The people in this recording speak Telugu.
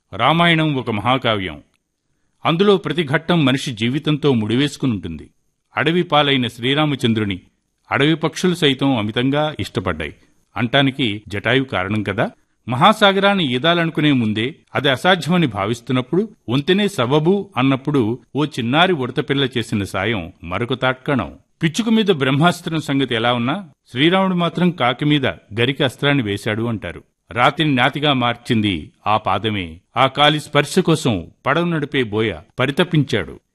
రామాయణం ఒక మహాకావ్యం అందులో ప్రతి ఘట్టం మనిషి జీవితంతో ముడివేసుకుని ఉంటుంది అడవి పాలైన శ్రీరామచంద్రుని అడవి పక్షులు సైతం అమితంగా ఇష్టపడ్డాయి అంటానికి జటాయు కారణం కదా మహాసాగరాన్ని ఈదాలనుకునే ముందే అది అసాధ్యమని భావిస్తున్నప్పుడు వంతెనే సబబు అన్నప్పుడు ఓ చిన్నారి ఉడతపిల్ల చేసిన సాయం మరొక తాట్కణం పిచ్చుక మీద బ్రహ్మాస్త్రం సంగతి ఎలా ఉన్నా శ్రీరాముడు మాత్రం కాకి మీద గరికి అస్త్రాన్ని వేశాడు అంటారు రాతిని నాతిగా మార్చింది ఆ పాదమే ఆ కాలి స్పర్శ కోసం పడవ నడిపే బోయ పరితపించాడు